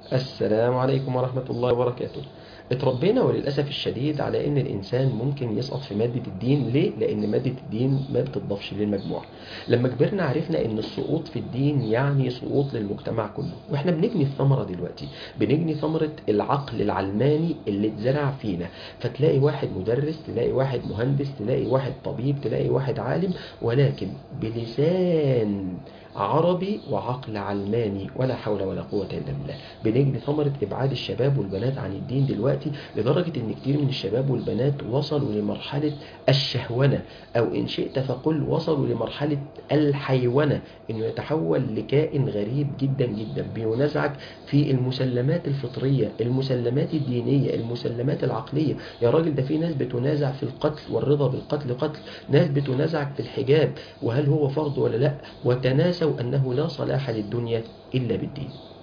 السلام عليكم ورحمة الله وبركاته اتربينا وللأسف الشديد على إن الإنسان ممكن يسقط في مادة الدين ليه؟ لأن مادة الدين ما بتضافش للمجموع لما كبرنا عرفنا إن السقوط في الدين يعني سقوط للمجتمع كله وإحنا بنجني الثمرة دلوقتي بنجني ثمرة العقل العلماني اللي اتزرع فينا فتلاقي واحد مدرس تلاقي واحد مهندس تلاقي واحد طبيب تلاقي واحد عالم ولكن بلسان عربي وعقل علماني ولا حول ولا قوة إلا بالله بنجني ثمرة إبعاد الشباب والبنات عن الدين دلوقتي لدرجة إن كتير من الشباب والبنات وصلوا لمرحلة الشهونة أو إن شئت فقل وصلوا لمرحلة الحيونة إنه يتحول لكائن غريب جدا جدا بينازعك في المسلمات الفطرية المسلمات الدينية المسلمات العقلية يا راجل ده في ناس بتنازع في القتل والرضا بالقتل قتل ناس بتنازعك في الحجاب وهل هو فرض ولا لا وتناسوا أنه لا صلاح للدنيا إلا بالدين